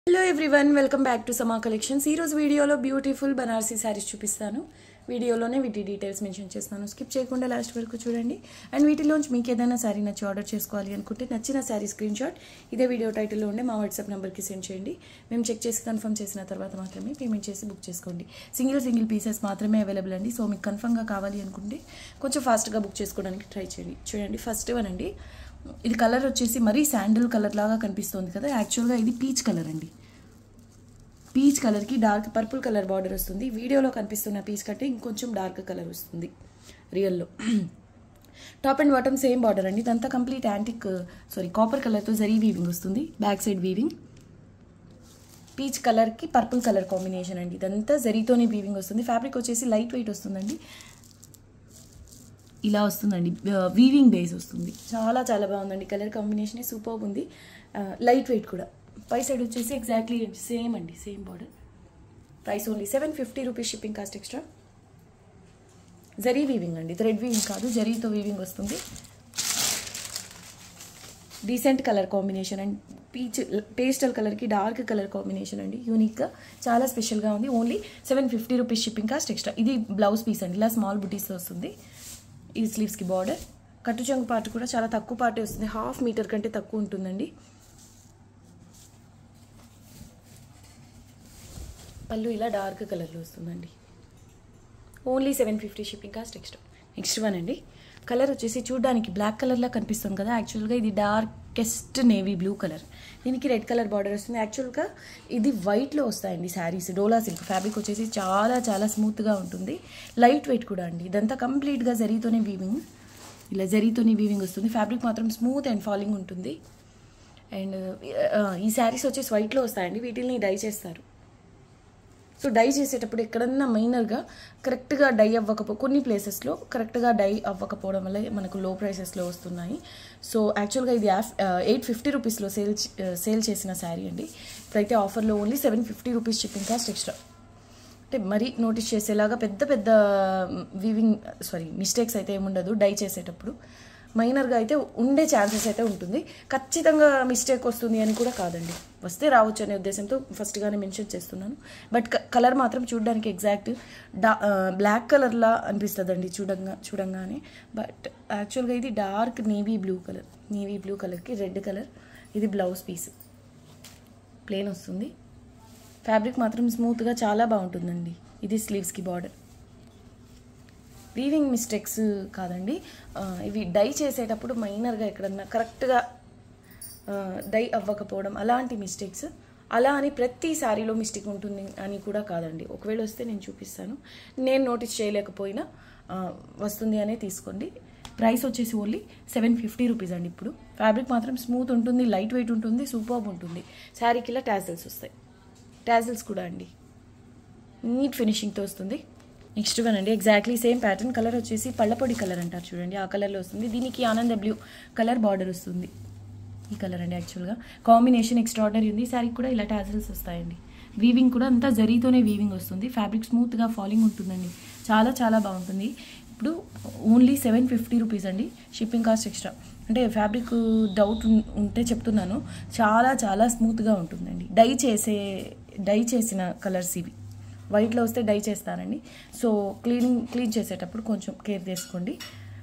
hello everyone welcome back to Sama collections ఈ రోజు వీడియోలో బ్యూటిఫుల్ బనారసీ శారీస్ చూపిస్తాను వీడియోలోనే వీటి డీటెయిల్స్ మెన్షన్ చేస్తాను స్కిప్ చేయకుండా లాస్ట్ వరకు చూడండి అండ్ వీటిలోంచి మీకు ఏదైనా శారీ నచ్చి ఆర్డర్ చేసుకోవాలి అనుకుంటే నచ్చిన శారీ స్క్రీన్ షాట్ ఇదే వీడియో టైటిల్లో ఉండే మా వాట్సాప్ నెంబర్కి సెండ్ చేయండి మేము చెక్ చేసి కన్ఫర్మ్ చేసిన తర్వాత మాత్రమే పేమెంట్ చేసి బుక్ చేసుకోండి సింగిల్ సింగిల్ పీసెస్ మాత్రమే అవైలబుల్ అండి సో మీకు కన్ఫర్మ్గా కావాలి అనుకుంటే కొంచెం ఫాస్ట్గా బుక్ చేసుకోవడానికి ట్రై చేయండి చూడండి ఫస్ట్ వన్ అండి ఇది కలర్ వచ్చేసి మరీ శాండిల్ కలర్ లాగా కనిపిస్తుంది కదా యాక్చువల్గా ఇది పీచ్ కలర్ అండి పీచ్ కలర్కి డార్క్ పర్పుల్ కలర్ బార్డర్ వస్తుంది వీడియోలో కనిపిస్తున్న పీచ్ కంటే ఇంకొంచెం డార్క్ కలర్ వస్తుంది రియల్లో top and bottom same border అండి ఇదంతా కంప్లీట్ యాంటిక్ సారీ కాపర్ కలర్తో జరీ వీవింగ్ వస్తుంది బ్యాక్ సైడ్ వీవింగ్ పీచ్ కలర్కి పర్పుల్ కలర్ కాంబినేషన్ అండి ఇదంతా జరీతోనే వీవింగ్ వస్తుంది ఫ్యాబ్రిక్ వచ్చేసి లైట్ వెయిట్ వస్తుందండి ఇలా వస్తుందండి వీవింగ్ బేస్ వస్తుంది చాలా చాలా బాగుందండి కలర్ కాంబినేషన్ సూపర్ ఉంది లైట్ వెయిట్ కూడా పై సైడ్ వచ్చేసి ఎగ్జాక్ట్లీ సేమ్ అండి same border price only seven fifty rupees shipping cost extra zari weaving అండి థ్రెడ్ వీవింగ్ కాదు జరీతో వీవింగ్ వస్తుంది decent colour combination and peach pastel కలర్కి డార్క్ కలర్ కాంబినేషన్ అండి యూనిక్గా చాలా స్పెషల్గా ఉంది only seven fifty rupees shipping cost extra ఇది బ్లౌజ్ పీస్ అండి ఇలా స్మాల్ బుటీస్ వస్తుంది ఈ స్లీవ్స్కి బార్డర్ కట్టు చెంగు పార్ట్ కూడా చాలా తక్కువ పార్టే వస్తుంది హాఫ్ మీటర్ కంటే తక్కువ ఉంటుందండి పళ్ళు ఇలా డార్క్ కలర్లో వస్తుందండి only seven fifty shipping cost extra next one అండి కలర్ వచ్చేసి చూడడానికి బ్లాక్ కలర్లా కనిపిస్తుంది కదా యాక్చువల్గా ఇది డార్కెస్ట్ నేవీ బ్లూ కలర్ దీనికి రెడ్ కలర్ బార్డర్ వస్తుంది యాక్చువల్గా ఇది వైట్లో వస్తాయండి శారీస్ డోలా సిల్క్ ఫ్యాబ్రిక్ వచ్చేసి చాలా చాలా స్మూత్గా ఉంటుంది లైట్ వెయిట్ కూడా అండి ఇదంతా కంప్లీట్గా జరీతోనే వీవింగ్ ఇలా జరీతోనే వీవింగ్ వస్తుంది ఫ్యాబ్రిక్ మాత్రం స్మూత్ అండ్ ఫాలింగ్ ఉంటుంది అండ్ ఈ శారీస్ వచ్చేసి వైట్లో వస్తాయండి వీటిని డై చేస్తారు సో డై చేసేటప్పుడు ఎక్కడన్నా మైనర్గా కరెక్ట్గా డై అవ్వకపో కొన్ని ప్లేసెస్లో కరెక్ట్గా డై అవ్వకపోవడం వల్ల మనకు లో ప్రైసెస్లో వస్తున్నాయి సో యాక్చువల్గా ఇది ఎయిట్ ఫిఫ్టీ రూపీస్లో సేల్ సేల్ చేసిన శారీ అండి ఇప్పుడైతే ఆఫర్లో only seven fifty rupees shipping cost extra అంటే మరీ నోటీస్ చేసేలాగా పెద్ద పెద్ద వీవింగ్ సారీ మిస్టేక్స్ అయితే ఏముండదు డై చేసేటప్పుడు మైనర్గా అయితే ఉండే ఛాన్సెస్ అయితే ఉంటుంది ఖచ్చితంగా మిస్టేక్ వస్తుంది అని కూడా కాదండి వస్తే రావచ్చు అనే ఉద్దేశంతో ఫస్ట్గానే మెన్షన్ చేస్తున్నాను బట్ కలర్ మాత్రం చూడడానికి ఎగ్జాక్ట్ డా బ్లాక్ కలర్లా అనిపిస్తుందండి చూడంగా చూడంగానే బట్ యాక్చువల్గా ఇది dark navy blue colour navy blue కలర్కి రెడ్ కలర్ ఇది బ్లౌజ్ పీస్ ప్లేన్ వస్తుంది ఫ్యాబ్రిక్ మాత్రం స్మూత్గా చాలా బాగుంటుందండి ఇది స్లీవ్స్కి బార్డర్ వీవింగ్ మిస్టేక్స్ కాదండి ఇవి డై చేసేటప్పుడు మైనర్గా ఎక్కడన్నా కరెక్ట్గా డై అవ్వకపోవడం అలాంటి మిస్టేక్స్ అలా అని ప్రతి శారీలో మిస్టేక్ ఉంటుంది అని కూడా కాదండి ఒకవేళ వస్తే నేను చూపిస్తాను నేను నోటీస్ చేయలేకపోయినా వస్తుంది అనే తీసుకోండి ప్రైస్ వచ్చేసి ఓన్లీ సెవెన్ ఫిఫ్టీ రూపీస్ అండి ఇప్పుడు ఫ్యాబ్రిక్ మాత్రం స్మూత్ ఉంటుంది లైట్ వెయిట్ ఉంటుంది సూపర్బ్ ఉంటుంది శారీకి ఇలా ట్యాజిల్స్ వస్తాయి ట్యాజిల్స్ కూడా అండి నీట్ ఫినిషింగ్తో వస్తుంది నెక్స్ట్ వన్ అండి ఎగ్జాక్ట్లీ సేమ్ ప్యాటర్న్ కలర్ వచ్చేసి పళ్ళపొడి కలర్ అంటారు చూడండి ఆ కలర్లో వస్తుంది దీనికి ఆనంద బ్లూ కలర్ బార్డర్ వస్తుంది ఈ కలర్ అండి యాక్చువల్గా కాంబినేషన్ ఎక్స్ట్రాడనరీ ఉంది శారీకి కూడా ఇలా టాజిల్స్ వస్తాయండి వీవింగ్ కూడా అంతా జరీతోనే వీవింగ్ వస్తుంది ఫ్యాబ్రిక్ స్మూత్గా ఫాలింగ్ ఉంటుందండి చాలా చాలా బాగుంటుంది ఇప్పుడు ఓన్లీ సెవెన్ ఫిఫ్టీ రూపీస్ అండి షిప్పింగ్ కాస్ట్ ఎక్స్ట్రా అంటే ఫ్యాబ్రిక్ డౌట్ ఉంటే చెప్తున్నాను చాలా చాలా స్మూత్గా ఉంటుందండి డై చేసే డై చేసిన కలర్స్ ఇవి వైట్లో వస్తే డై చేస్తానండి సో క్లీనింగ్ క్లీన్ చేసేటప్పుడు కొంచెం కేర్ తీసుకోండి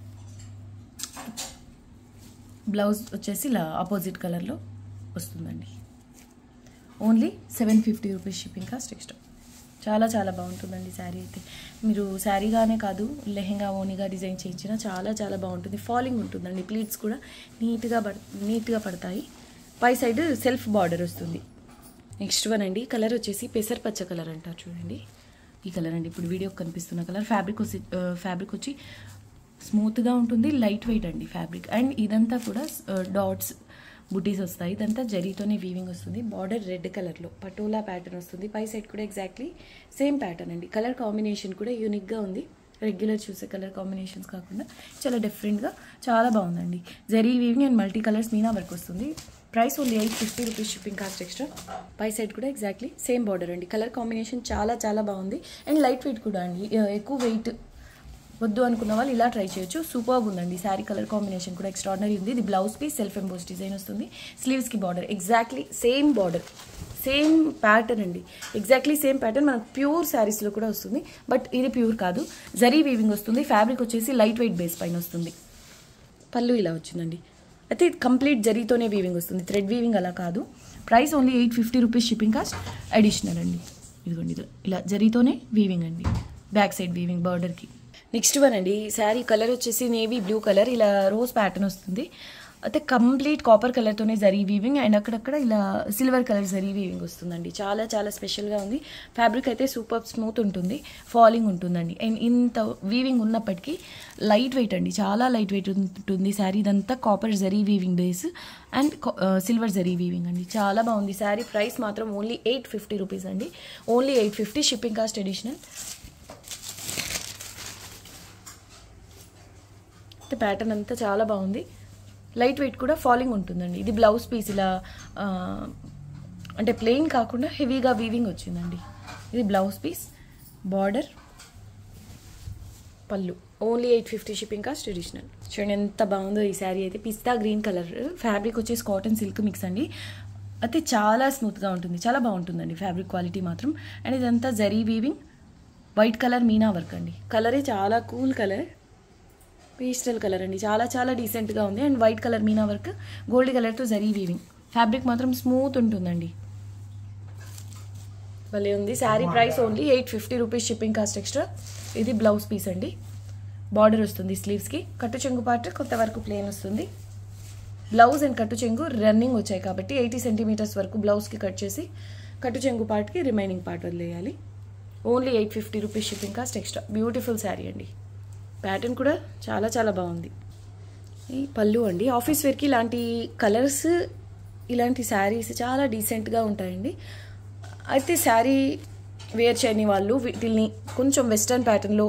బ్లౌజ్ వచ్చేసి ఇలా ఆపోజిట్ కలర్లో వస్తుందండి only seven fifty rupees shipping cost extra చాలా చాలా బాగుంటుందండి శారీ అయితే మీరు శారీగానే కాదు లెహెంగా ఓనిగా డిజైన్ చేయించినా చాలా చాలా బాగుంటుంది ఫాలింగ్ ఉంటుందండి ప్లీట్స్ కూడా నీట్గా పడ నీట్గా పడతాయి పై సైడ్ సెల్ఫ్ బార్డర్ వస్తుంది నెక్స్ట్ వన్ అండి కలర్ వచ్చేసి పెసర్ పచ్చ కలర్ అంటారు చూడండి ఈ కలర్ అండి ఇప్పుడు వీడియో కనిపిస్తున్న కలర్ ఫ్యాబ్రిక్ వచ్చి ఫ్యాబ్రిక్ వచ్చి స్మూత్గా ఉంటుంది లైట్ వెయిట్ అండి ఫ్యాబ్రిక్ అండ్ ఇదంతా కూడా డాట్స్ బుటీస్ వస్తాయి ఇదంతా జరీతోనే వీవింగ్ వస్తుంది బార్డర్ రెడ్ కలర్లో పటోలా ప్యాటర్న్ వస్తుంది పై సైడ్ కూడా ఎగ్జాక్ట్లీ సేమ్ ప్యాటర్న్ అండి కలర్ కాంబినేషన్ కూడా యూనిక్గా ఉంది రెగ్యులర్ చూసే కలర్ కాంబినేషన్స్ కాకుండా చాలా డిఫరెంట్గా చాలా బాగుందండి zari weaving and multi colours meena work వస్తుంది price only eight fifty rupees shipping cost extra పై సైడ్ కూడా ఎగ్జాక్ట్లీ సేమ్ బార్డర్ అండి కలర్ కాంబినేషన్ చాలా చాలా బాగుంది అండ్ లైట్ వెయిట్ కూడా అండి ఎక్కువ వెయిట్ వద్దు అనుకున్న వాళ్ళు ఇలా ట్రై చేయొచ్చు సూపర్ ఉందండి శారీ కలర్ కాంబినేషన్ కూడా ఎక్స్ట్రాడినరీ ఉంది ఇది blouse piece self emboss design వస్తుంది స్లీవ్స్కి border exactly same border same pattern అండి ఎగ్జాక్ట్లీ సేమ్ ప్యాటర్న్ మనకు ప్యూర్ శారీస్లో కూడా వస్తుంది బట్ ఇది ప్యూర్ కాదు జరీ వీవింగ్ వస్తుంది ఫ్యాబ్రిక్ వచ్చేసి లైట్ వెయిట్ బేస్ పైన వస్తుంది పళ్ళు ఇలా వచ్చిందండి అయితే ఇది కంప్లీట్ జరీతోనే వీవింగ్ వస్తుంది థ్రెడ్ వీవింగ్ అలా కాదు price only eight fifty rupees shipping cost additional అండి ఇదిగోండి ఇది ఇలా జరీతోనే వీవింగ్ అండి బ్యాక్ సైడ్ వీవింగ్ బార్డర్కి నెక్స్ట్ వన్ అండి శారీ కలర్ వచ్చేసి నేవీ బ్లూ కలర్ ఇలా రోజ్ ప్యాటర్న్ వస్తుంది అయితే కంప్లీట్ కాపర్ కలర్తోనే జరీ వీవింగ్ అండ్ అక్కడక్కడ ఇలా సిల్వర్ కలర్ జరీ వీవింగ్ వస్తుందండి చాలా చాలా స్పెషల్గా ఉంది ఫ్యాబ్రిక్ అయితే సూపర్ స్మూత్ ఉంటుంది ఫాలింగ్ ఉంటుందండి అండ్ ఇంత వీవింగ్ ఉన్నప్పటికీ లైట్ వెయిట్ అండి చాలా లైట్ వెయిట్ ఉంటుంది శారీ ఇదంతా copper zari weaving base and silver zari weaving అండి చాలా బాగుంది శారీ ప్రైస్ మాత్రం ఓన్లీ ఎయిట్ ఫిఫ్టీ రూపీస్ అండి only eight fifty shipping cost additional pattern అంతా చాలా బాగుంది లైట్ వెయిట్ కూడా ఫాలింగ్ ఉంటుందండి ఇది బ్లౌజ్ పీస్ ఇలా ఆ, అంటే ప్లెయిన్ కాకుండా హెవీగా వీవింగ్ వచ్చిందండి ఇది blouse piece border pallu only eight fifty shipping cost traditional చూడండి ఎంత బాగుందో ఈ శారీ అయితే పిస్తా గ్రీన్ కలర్ ఫ్యాబ్రిక్ వచ్చేసి కాటన్ సిల్క్ మిక్స్ అండి అయితే చాలా స్మూత్గా ఉంటుంది చాలా బాగుంటుందండి ఫ్యాబ్రిక్ క్వాలిటీ మాత్రం అండ్ ఇదంతా zari weaving white colour meena work అండి కలరే చాలా కూల్ కలర్ పేస్టల్ కలర్ అండి చాలా చాలా డీసెంట్గా ఉంది and white colour meena work gold కలర్తో జరీ వీవింగ్ ఫ్యాబ్రిక్ మాత్రం స్మూత్ ఉంటుందండి భలే ఉంది sari price only eight fifty rupees shipping cost extra ఇది బ్లౌజ్ పీస్ అండి బార్డర్ వస్తుంది స్లీవ్స్కి కట్టు చెంగు పార్ట్ కొంతవరకు ప్లేన్ వస్తుంది బ్లౌజ్ అండ్ కట్టు చెంగు రన్నింగ్ వచ్చాయి కాబట్టి ఎయిటీ సెంటీమీటర్స్ వరకు బ్లౌజ్కి కట్ చేసి కట్టు చెంగు పార్ట్కి రిమైనింగ్ పార్ట్ వదిలేయాలి only eight fifty rupees shipping cost extra beautiful sari అండి ప్యాటర్న్ కూడా చాలా చాలా బాగుంది ఈ పళ్ళు అండి ఆఫీస్ వేర్కి ఇలాంటి కలర్స్ ఇలాంటి శారీస్ చాలా డీసెంట్గా ఉంటాయండి అయితే శారీ వేర్ చేయని వాళ్ళు వీటిని కొంచెం వెస్టర్న్ ప్యాటర్న్లో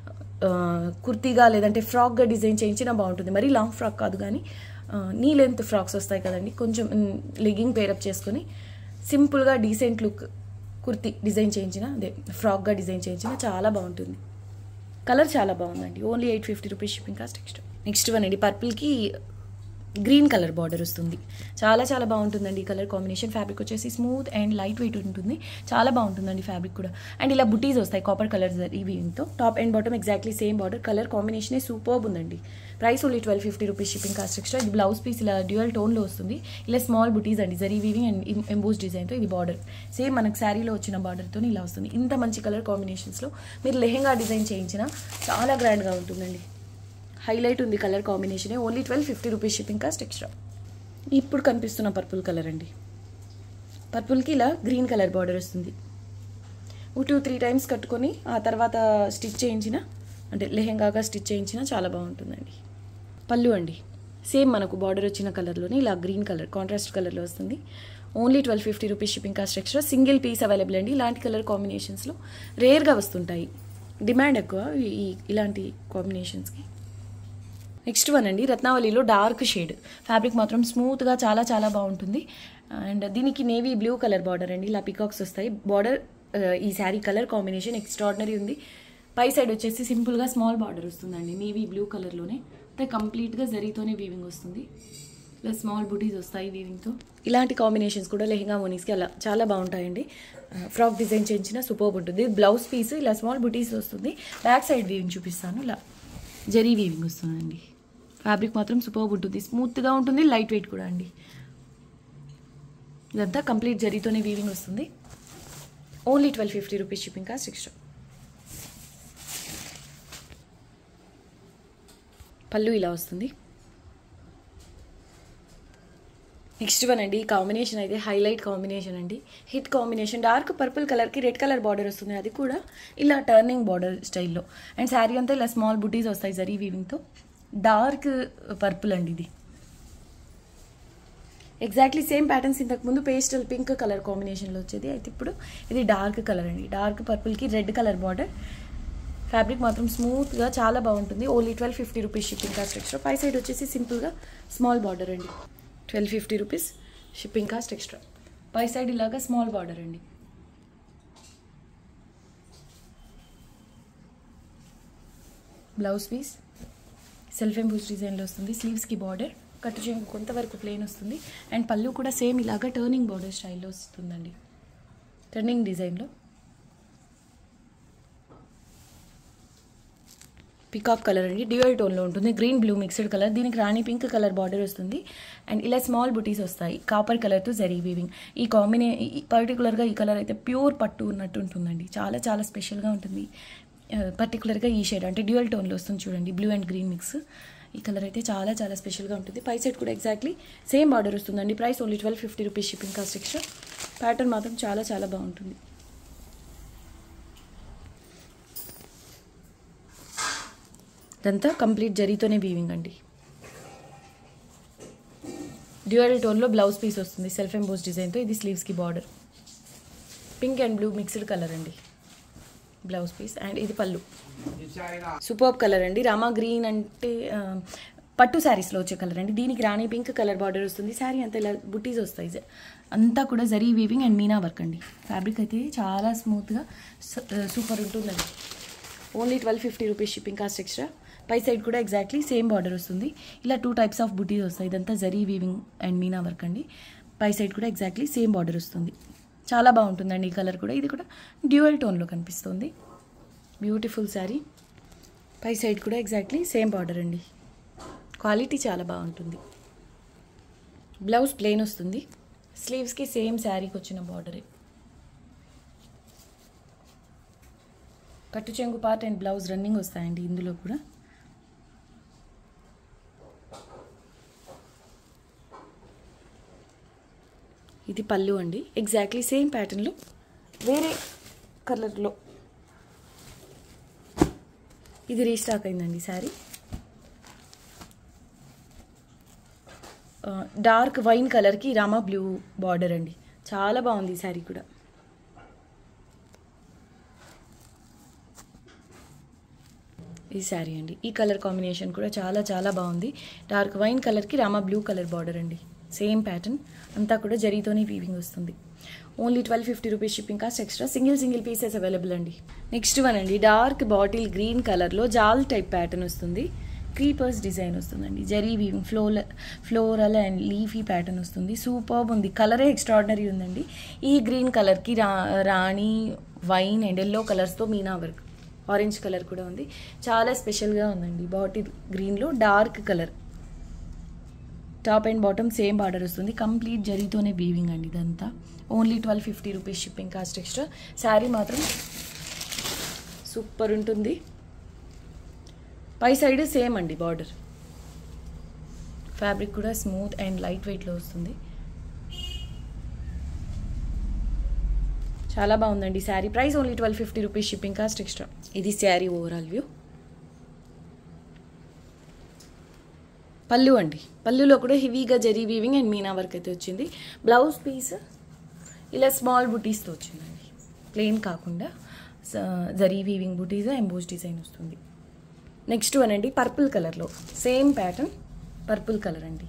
కుర్తీగా లేదంటే ఫ్రాక్గా డిజైన్ చేయించినా బాగుంటుంది మరీ లాంగ్ ఫ్రాక్ కాదు కానీ ఆ, నీ లెంత్ ఫ్రాక్స్ వస్తాయి కదండి కొంచెం లెగ్గింగ్ పేరప్ చేసుకొని సింపుల్గా డీసెంట్ లుక్ కుర్తీ డిజైన్ చేయించిన అదే ఫ్రాక్గా డిజైన్ చేయించిన చాలా బాగుంటుంది కలర్ చాలా బాగుందండి only eight fifty rupees shipping cost extra next one అండి పర్పుల్కి గ్రీన్ కలర్ బార్డర్ వస్తుంది చాలా చాలా బాగుంటుందండి ఈ కలర్ కాంబినేషన్ ఫ్యాబ్రిక్ వచ్చేసి స్మూత్ అండ్ లైట్ వెయిట్ ఉంటుంది చాలా బాగుంటుందండి ఫ్యాబ్రిక్ కూడా అండ్ ఇలా బుటీస్ వస్తాయి కాపర్ కలర్ ఇవితో top and bottom exactly same border colour కాంబినేషనే సూపర్ ఉందండి price only twelve fifty rupees shipping cost extra ఇది బ్లౌజ్ పీస్ ఇలా డ్యూయల్ టోన్లో వస్తుంది ఇలా స్మాల్ బుటీస్ అండి జరీ వీవింగ్ అండ్ ఎంబోస్ డిజైన్తో ఇది బార్డర్ సేమ్ మనకు శారీలో వచ్చిన బార్డర్తో ఇలా వస్తుంది ఇంత మంచి కలర్ కాంబినేషన్స్లో మీరు లెహెంగా డిజైన్ చేయించిన చాలా గ్రాండ్గా ఉంటుందండి హైలైట్ ఉంది colour combination only twelve fifty rupees shipping cost extra ఇప్పుడు కనిపిస్తున్న పర్పుల్ కలర్ అండి పర్పుల్కి ఇలా గ్రీన్ కలర్ బార్డర్ వస్తుంది టూ త్రీ టైమ్స్ కట్టుకొని ఆ తర్వాత స్టిచ్ చేయించిన అంటే లెహెంగాగా స్టిచ్ చేయించిన చాలా బాగుంటుందండి పళ్ళు అండి సేమ్ మనకు బార్డర్ వచ్చిన కలర్లోనే ఇలా గ్రీన్ కలర్ కాంట్రాస్ట్ కలర్లో వస్తుంది only twelve fifty rupees shipping cost extra single piece available అండి ఇలాంటి కలర్ కాంబినేషన్స్లో రేర్గా వస్తుంటాయి డిమాండ్ ఎక్కువ ఈ- ఈ ఇలాంటి కాంబినేషన్స్కి నెక్స్ట్ వన్ అండి రత్నావళిలో డార్క్ షేడ్ ఫ్యాబ్రిక్ మాత్రం స్మూత్గా చాలా చాలా బాగుంటుంది అండ్ దీనికి నేవీ బ్లూ కలర్ బార్డర్ అండి ఇలా పికాక్స్ వస్తాయి బార్డర్ ఈ శారీ కలర్ కాంబినేషన్ ఎక్స్ట్రాడినరీ ఉంది పై సైడ్ వచ్చేసి సింపుల్గా స్మాల్ బార్డర్ వస్తుందండి నేవీ బ్లూ కలర్లోనే అయితే కంప్లీట్గా జరీతోనే వీవింగ్ వస్తుంది ప్లస్ స్మాల్ బుటీస్ వస్తాయి వీవింగ్తో ఇలాంటి కాంబినేషన్స్ కూడా లెహంగా మోనీస్కి అలా చాలా బాగుంటాయండి ఫ్రాక్ డిజైన్ చేయించిన సూపర్ ఉంటుంది బ్లౌజ్ పీస్ ఇలా స్మాల్ బుటీస్ వస్తుంది బ్యాక్ సైడ్ వీవింగ్ చూపిస్తాను ఇలా జరీ వీవింగ్ వస్తుందండి ఫ్యాబ్రిక్ మాత్రం సూపర్ ఉంటుంది స్మూత్గా ఉంటుంది లైట్ వెయిట్ కూడా అండి ఇదంతా కంప్లీట్ జరీతోనే వీవింగ్ వస్తుంది only twelve fifty rupees shipping cost extra pallu ఇలా వస్తుంది నెక్స్ట్ వన్ అండి ఈ కాంబినేషన్ అయితే హైలైట్ కాంబినేషన్ అండి హిట్ కాంబినేషన్ డార్క్ పర్పుల్ కలర్కి రెడ్ కలర్ బార్డర్ వస్తుంది అది కూడా ఇలా టర్నింగ్ బార్డర్ స్టైల్లో అండ్ శారీ అంతా ఇలా స్మాల్ బుటీస్ వస్తాయి జరీ వీవింగ్తో డార్క్ పర్పుల్ అండి ఇది ఎగ్జాక్ట్లీ సేమ్ ప్యాటర్న్స్ ఇంతకు ముందు పేస్టల్ పింక్ కలర్ కాంబినేషన్లో వచ్చేది అయితే ఇప్పుడు ఇది డార్క్ కలర్ అండి డార్క్ పర్పుల్కి రెడ్ కలర్ బార్డర్ ఫ్యాబ్రిక్ మాత్రం స్మూత్గా చాలా బాగుంటుంది only twelve fifty rupees shipping cost extra పై సైడ్ వచ్చేసి సింపుల్గా స్మాల్ బార్డర్ అండి twelve fifty rupees shipping cost extra పై సైడ్ ఇలాగా స్మాల్ బార్డర్ అండి బ్లౌజ్ పీస్ సెల్ఫ్ ఎంబూస్ డిజైన్లో వస్తుంది స్లీవ్స్కి బార్డర్ కట్టు చెంగు కొంతవరకు ప్లేన్ వస్తుంది అండ్ పళ్ళు కూడా సేమ్ ఇలాగా టర్నింగ్ బోర్డర్ స్టైల్లో వస్తుందండి టర్నింగ్ డిజైన్లో పికాక్ కలర్ అండి డ్యూయల్ టోన్లో ఉంటుంది గ్రీన్ బ్లూ మిక్స్డ్ కలర్ దీనికి రాణి పింక్ కలర్ బార్డర్ వస్తుంది అండ్ ఇలా స్మాల్ బుటీస్ వస్తాయి కాపర్ కలర్తో జరీ వీవింగ్ ఈ కాంబినే పర్టికులర్గా ఈ కలర్ అయితే ప్యూర్ పట్టు ఉన్నట్టు ఉంటుందండి చాలా చాలా స్పెషల్గా ఉంటుంది పర్టికులర్గా ఈ షేడ్ అంటే డ్యూయల్ టోన్లో వస్తుంది చూడండి బ్లూ అండ్ గ్రీన్ మిక్స్ ఈ కలర్ అయితే చాలా చాలా స్పెషల్గా ఉంటుంది పై సైడ్ కూడా ఎగ్జాక్ట్లీ సేమ్ బార్డర్ వస్తుందండి price only twelve fifty rupees shipping cost extra pattern మాత్రం చాలా చాలా బాగుంటుంది ఇదంతా కంప్లీట్ జరీతోనే వీవింగ్ అండి డ్యూయల్ టోన్లో బ్లౌజ్ పీస్ వస్తుంది సెల్ఫ్ ఎంబోస్ డిజైన్తో ఇది స్లీవ్స్కి border pink and blue mixed colour అండి బ్లౌజ్ పీస్ అండ్ ఇది పళ్ళు సూపర్ కలర్ అండి రామా గ్రీన్ అంటే ఆ, పట్టు శారీస్లో వచ్చే కలర్ అండి దీనికి రాణి పింక్ కలర్ బార్డర్ వస్తుంది శారీ అంతా ఇలా బుట్టీస్ వస్తాయి జ- అంతా కూడా zari weaving and meena work అండి ఫ్యాబ్రిక్ అయితే చాలా స్మూత్గా సూపర్ ఉంటుందండి only twelve fifty rupees shipping cost extra పై సైడ్ కూడా ఎగ్జాక్ట్లీ సేమ్ బార్డర్ వస్తుంది ఇలా టూ టైప్స్ ఆఫ్ బుటీస్ వస్తాయి ఇదంతా zari weaving and meena work అండి పై సైడ్ కూడా ఎగ్జాక్ట్లీ సేమ్ బార్డర్ వస్తుంది చాలా బాగుంటుందండి ఈ కలర్ కూడా ఇది కూడా డ్యూయల్ టోన్లో కనిపిస్తుంది బ్యూటిఫుల్ శారీ పై సైడ్ కూడా ఎగ్జాక్ట్లీ సేమ్ బార్డర్ అండి క్వాలిటీ చాలా బాగుంటుంది బ్లౌజ్ ప్లెయిన్ వస్తుంది స్లీవ్స్కి సేమ్ శారీకి వచ్చిన బార్డరే కట్టు చెంగు పార్ట్ అండ్ బ్లౌజ్ రన్నింగ్ వస్తాయండి ఇందులో కూడా ఇది పళ్ళు అండి ఎగ్జాక్ట్లీ సేమ్ ప్యాటర్న్లో వేరే కలర్లో ఇది రీస్టాక్ అయిందండి శారీ డార్క్ వైన్ కలర్కి రామా బ్లూ బార్డర్ అండి చాలా బాగుంది ఈ శారీ కూడా ఈ శారీ అండి ఈ కలర్ కాంబినేషన్ కూడా చాలా చాలా బాగుంది డార్క్ వైన్ కలర్కి రామా బ్లూ కలర్ బార్డర్ అండి సేమ్ ప్యాటర్న్ అంతా కూడా జరీతోనే వీవింగ్ వస్తుంది only twelve fifty rupees shipping cost extra single single pieces available అండి నెక్స్ట్ వన్ అండి డార్క్ బాటిల్ గ్రీన్ కలర్లో జాల్ టైప్ ప్యాటర్న్ వస్తుంది క్రీపర్స్ డిజైన్ వస్తుందండి జరీ వీవింగ్ ఫ్లోల ఫ్లోరల్ అండ్ లీఫీ ప్యాటర్న్ వస్తుంది సూపర్బ్ ఉంది కలరే ఎక్స్ట్రాడినరీ ఉందండి ఈ గ్రీన్ కలర్కి రా రాణి వైన్ అండ్ ఎల్లో కలర్స్తో మీనా వర్క్ ఆరెంజ్ కలర్ కూడా ఉంది చాలా స్పెషల్గా ఉందండి బాటిల్ గ్రీన్లో dark colour top and bottom same border వస్తుంది కంప్లీట్ జరీతోనే వీవింగ్ అండి ఇదంతా only twelve fifty rupees shipping cost extra sari మాత్రం సూపర్ ఉంటుంది పై సైడ్ సేమ్ అండి బార్డర్ ఫ్యాబ్రిక్ కూడా స్మూత్ అండ్ లైట్ వెయిట్లో వస్తుంది చాలా బాగుందండి sari price only twelve fifty rupees shipping cost extra ఇది శారీ ఓవరాల్ వ్యూ పళ్ళు అండి పళ్ళులో కూడా హెవీగా zari weaving and meena work అయితే వచ్చింది బ్లౌజ్ పీస్ ఇలా స్మాల్ బుటీస్తో వచ్చిందండి ప్లెయిన్ కాకుండా స- జరీ వీవింగ్ బుటీస్ ఎంబోజ్ డిజైన్ వస్తుంది నెక్స్ట్ వన్ అండి పర్పుల్ కలర్లో సేమ్ ప్యాటర్న్ పర్పుల్ కలర్ అండి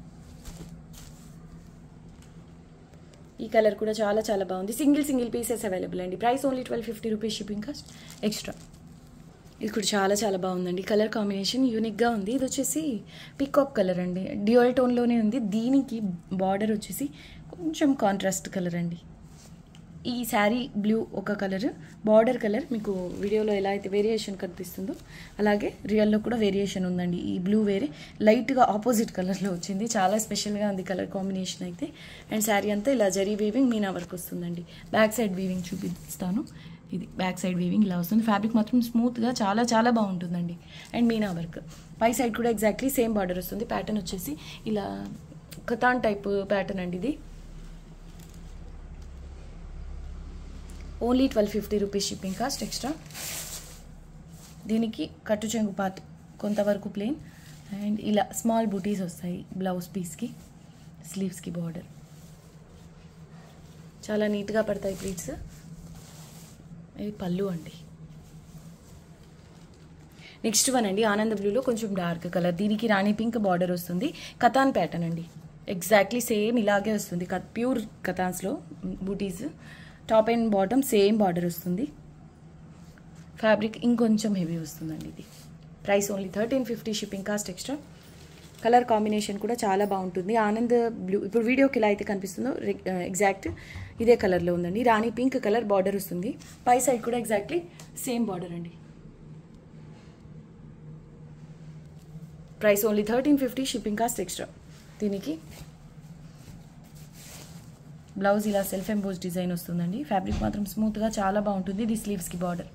ఈ కలర్ కూడా చాలా చాలా బాగుంది సింగిల్ సింగిల్ పీసెస్ అవైలబుల్ అండి price only twelve fifty rupees shipping cost extra ఇది కూడా చాలా చాలా బాగుందండి కలర్ కాంబినేషన్ యూనిక్గా ఉంది ఇది వచ్చేసి పికాక్ కలర్ అండి డ్యూయల్ టోన్లోనే ఉంది దీనికి బార్డర్ వచ్చేసి కొంచెం కాంట్రాస్ట్ కలర్ అండి ఈ శారీ బ్లూ ఒక కలర్ బార్డర్ కలర్ మీకు వీడియోలో ఎలా అయితే వేరియేషన్ కనిపిస్తుందో అలాగే రియల్లో కూడా వేరియేషన్ ఉందండి ఈ బ్లూ వేరే లైట్గా ఆపోజిట్ కలర్లో వచ్చింది చాలా స్పెషల్గా ఉంది కలర్ కాంబినేషన్ అయితే అండ్ శారీ అంతా ఇలా జరీ వీవింగ్ మీనా వర్క్ వస్తుందండి బ్యాక్ సైడ్ వీవింగ్ చూపిస్తాను ఇది బ్యాక్ సైడ్ వీవింగ్ ఇలా వస్తుంది ఫ్యాబ్రిక్ మాత్రం స్మూత్గా చాలా చాలా బాగుంటుందండి అండ్ మీనా వర్క్ పై సైడ్ కూడా ఎగ్జాక్ట్లీ సేమ్ బార్డర్ వస్తుంది ప్యాటర్న్ వచ్చేసి ఇలా కథాన్ టైప్ ప్యాటర్న్ అండి ఇది only twelve fifty rupees shipping cost extra దీనికి కట్టు చెంగు పార్ట్ కొంతవరకు ప్లేన్ అండ్ ఇలా స్మాల్ బూటీస్ వస్తాయి బ్లౌజ్ పీస్కి స్లీవ్స్కి బార్డర్ చాలా నీట్గా పడతాయి ప్లీట్స్ ఇది పళ్ళు అండి నెక్స్ట్ వన్ అండి ఆనంద బ్లూలో కొంచెం డార్క్ కలర్ దీనికి రాణి పింక్ బార్డర్ వస్తుంది కథాన్ ప్యాటర్న్ అండి ఎగ్జాక్ట్లీ సేమ్ ఇలాగే వస్తుంది ప్యూర్ కథాన్స్లో బూటీస్ top and bottom same border వస్తుంది ఫ్యాబ్రిక్ ఇంకొంచెం హెవీ వస్తుందండి ఇది price only thirteen fifty shipping cost extra colour combination కూడా చాలా బాగుంటుంది ఆనంద్ బ్లూ ఇప్పుడు వీడియోకి ఎలా అయితే కనిపిస్తుందో ఎగ్జాక్ట్ ఇదే కలర్లో ఉందండి రాణి పింక్ కలర్ బార్డర్ వస్తుంది పై సైడ్ కూడా ఎగ్జాక్ట్లీ సేమ్ బార్డర్ అండి price only thirteen fifty shipping cost extra దీనికి బ్లౌజ్ ఇలా సెల్ఫ్ ఎంబోజ్ డిజైన్ వస్తుందండి ఫ్యాబ్రిక్ మాత్రం స్మూత్గా చాలా బాగుంటుంది ఇది స్లీవ్స్కి బార్డర్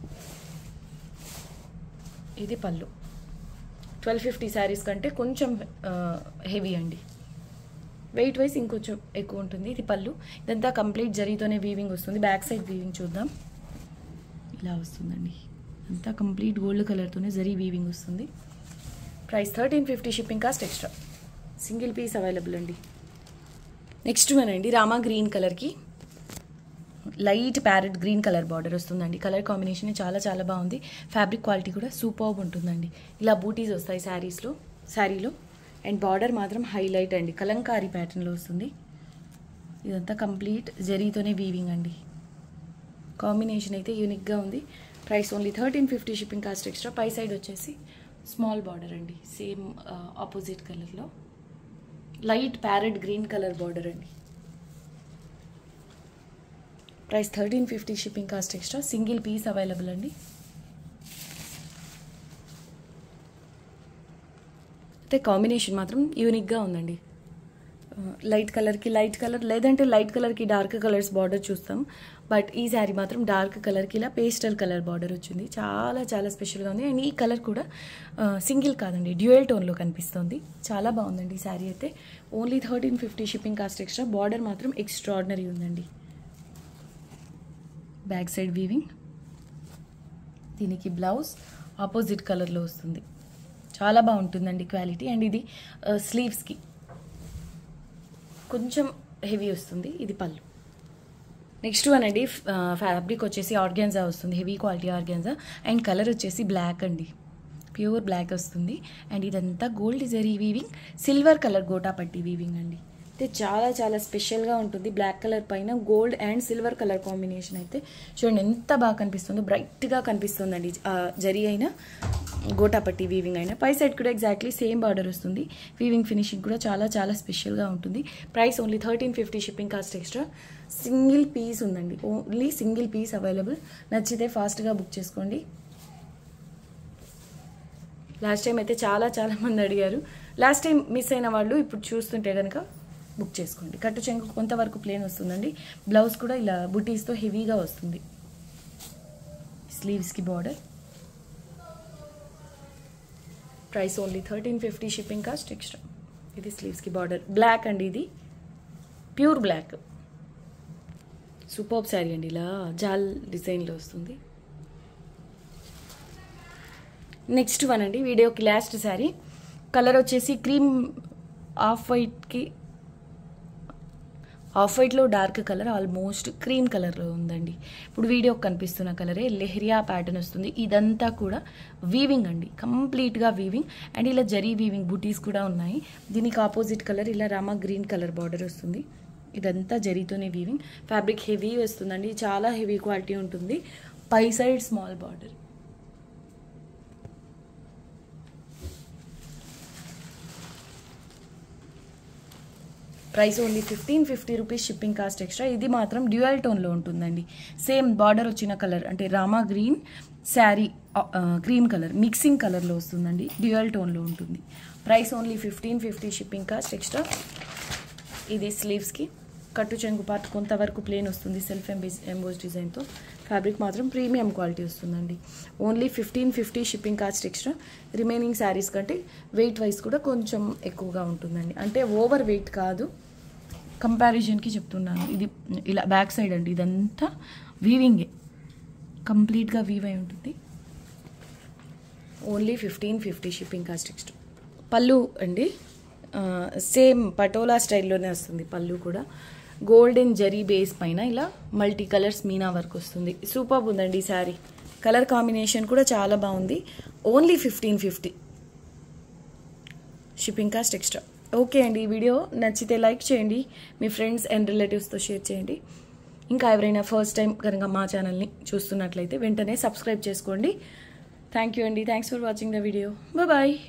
ఇది పళ్ళు ట్వెల్వ్ ఫిఫ్టీ శారీస్ కంటే కొంచెం హెవీ అండి వెయిట్ వైజ్ ఇంకొంచెం ఎక్కువ ఉంటుంది ఇది పళ్ళు ఇదంతా కంప్లీట్ జరీతోనే వీవింగ్ వస్తుంది బ్యాక్ సైడ్ వీవింగ్ చూద్దాం ఇలా వస్తుందండి అంతా కంప్లీట్ గోల్డ్ కలర్తోనే జరీ వీవింగ్ వస్తుంది price thirteen fifty shipping cost extra single piece available అండి నెక్స్ట్ వన్ అండి రామా గ్రీన్ కలర్కి light parrot green colour border వస్తుందండి కలర్ కాంబినేషన్ చాలా చాలా బాగుంది ఫ్యాబ్రిక్ క్వాలిటీ కూడా సూపర్బ్ ఉంటుందండి ఇలా బూటీస్ వస్తాయి శారీస్లో శారీలో అండ్ బార్డర్ మాత్రం హైలైట్ అండి కలంకారీ ప్యాటర్న్లో వస్తుంది ఇదంతా కంప్లీట్ జరీతోనే వీవింగ్ అండి కాంబినేషన్ అయితే యూనిక్గా ఉంది price only thirteen fifty shipping cost extra పై సైడ్ వచ్చేసి స్మాల్ బార్డర్ అండి సేమ్ ఆపోజిట్ కలర్లో light parrot green colour border అండి price thirteen fifty shipping cost extra single piece available అండి అయితే కాంబినేషన్ మాత్రం యూనిక్గా ఉందండి లైట్ కలర్కి లైట్ కలర్ లేదంటే లైట్ కలర్కి డార్క్ కలర్స్ బార్డర్ చూస్తాం బట్ ఈ శారీ మాత్రం డార్క్ కలర్కి ఇలా పేస్టల్ కలర్ బార్డర్ వచ్చింది చాలా చాలా స్పెషల్గా ఉంది అండ్ ఈ కలర్ కూడా సింగిల్ కాదండి డ్యూయల్ టోన్లో కనిపిస్తుంది చాలా బాగుందండి ఈ శారీ అయితే only thirteen fifty shipping cost extra border మాత్రం ఎక్స్ట్రాడినరీ ఉందండి బ్యాక్ సైడ్ వీవింగ్ దీనికి బ్లౌజ్ ఆపోజిట్ కలర్లో వస్తుంది చాలా బాగుంటుందండి క్వాలిటీ అండ్ ఇది స్లీవ్స్కి కొంచెం హెవీ వస్తుంది ఇది పళ్ళు నెక్స్ట్ వన్ అండి ఫ్యాబ్రిక్ వచ్చేసి ఆర్గాన్జా వస్తుంది heavy quality organza and colour వచ్చేసి బ్లాక్ అండి ప్యూర్ బ్లాక్ వస్తుంది అండ్ ఇదంతా gold zari weaving silver colour gota patti weaving అండి అయితే చాలా చాలా స్పెషల్గా ఉంటుంది బ్లాక్ కలర్ పైన gold and silver colour combination అయితే చూడండి ఎంత బాగా కనిపిస్తుందో బ్రైట్గా కనిపిస్తుందండి జరీ అయినా గోటాపట్టి వీవింగ్ అయినా పై సైడ్ కూడా ఎగ్జాక్ట్లీ సేమ్ బార్డర్ వస్తుంది వీవింగ్ ఫినిషింగ్ కూడా చాలా చాలా స్పెషల్గా ఉంటుంది price only thirteen fifty shipping cost extra single piece ఉందండి ఓన్లీ సింగిల్ పీస్ అవైలబుల్ నచ్చితే ఫాస్ట్గా బుక్ చేసుకోండి లాస్ట్ టైం అయితే చాలా చాలా మంది అడిగారు లాస్ట్ టైం మిస్ అయిన వాళ్ళు ఇప్పుడు చూస్తుంటే కనుక బుక్ చేసుకోండి కట్టు చెంగు కొంతవరకు ప్లేన్ వస్తుందండి బ్లౌజ్ కూడా ఇలా బుటీస్తో హెవీగా వస్తుంది స్లీవ్స్కి border price only thirteen fifty shipping cost extra ఇది స్లీవ్స్కి బార్డర్ బ్లాక్ అండి ఇది ప్యూర్ బ్లాక్ సూపర్ శారీ అండి ఇలా జాల్ డిజైన్లో వస్తుంది నెక్స్ట్ వన్ అండి వీడియోకి లాస్ట్ శారీ కలర్ వచ్చేసి క్రీమ్ ఆఫ్ వైట్కి ఆఫ్ వైట్లో డార్క్ కలర్ ఆల్మోస్ట్ క్రీమ్ కలర్లో ఉందండి ఇప్పుడు వీడియోకి కనిపిస్తున్న కలరే లెహరియా ప్యాటర్న్ వస్తుంది ఇదంతా కూడా వీవింగ్ అండి కంప్లీట్గా వీవింగ్ అండ్ ఇలా జరీ వీవింగ్ బూటీస్ కూడా ఉన్నాయి దీనికి ఆపోజిట్ కలర్ ఇలా రామా గ్రీన్ కలర్ బార్డర్ వస్తుంది ఇదంతా జరీతోనే వీవింగ్ ఫ్యాబ్రిక్ హెవీ వస్తుందండి చాలా హెవీ క్వాలిటీ ఉంటుంది పై side small border price only fifteen fifty rupees shipping cost extra ఇది మాత్రం డ్యూయల్ టోన్లో ఉంటుందండి సేమ్ బార్డర్ వచ్చిన కలర్ అంటే rama green sari cream colour mixing కలర్లో వస్తుందండి డ్యూయల్ టోన్లో ఉంటుంది price only fifteen fifty shipping cost extra ఇది స్లీవ్స్కి కట్టు చెంగు పార్ట్ కొంతవరకు ప్లేన్ వస్తుంది సెల్ఫ్ ఎంబేస్ ఎంబోస్ డిజైన్తో ఫ్యాబ్రిక్ మాత్రం ప్రీమియం క్వాలిటీ వస్తుందండి only fifteen fifty shipping cost extra remaining saris కంటే వెయిట్ వైజ్ కూడా కొంచెం ఎక్కువగా ఉంటుందండి అంటే ఓవర్ వెయిట్ కాదు కంపారిజన్కి చెప్తున్నాను ఇది ఇలా బ్యాక్ సైడ్ అండి ఇదంతా వీవింగే కంప్లీట్గా వీవ్ అయి ఉంటుంది only fifteen fifty shipping cost extra pallu అండి సేమ్ పటోలా స్టైల్లోనే వస్తుంది పళ్ళు కూడా గోల్డెన్ జరీ బేస్ పైన ఇలా మల్టీ కలర్స్ మీనా వర్క్ వస్తుంది సూపర్ ఉందండి ఈ శారీ కలర్ కాంబినేషన్ కూడా చాలా బాగుంది only fifteen fifty shipping cost extra okay అండి ఈ వీడియో నచ్చితే లైక్ చేయండి మీ ఫ్రెండ్స్ అండ్ రిలేటివ్స్తో షేర్ చేయండి ఇంకా ఎవరైనా ఫస్ట్ టైం కనుక మా ఛానల్ని చూస్తున్నట్లయితే వెంటనే సబ్స్క్రైబ్ చేసుకోండి థ్యాంక్ యూ అండి thanks for watching the video bye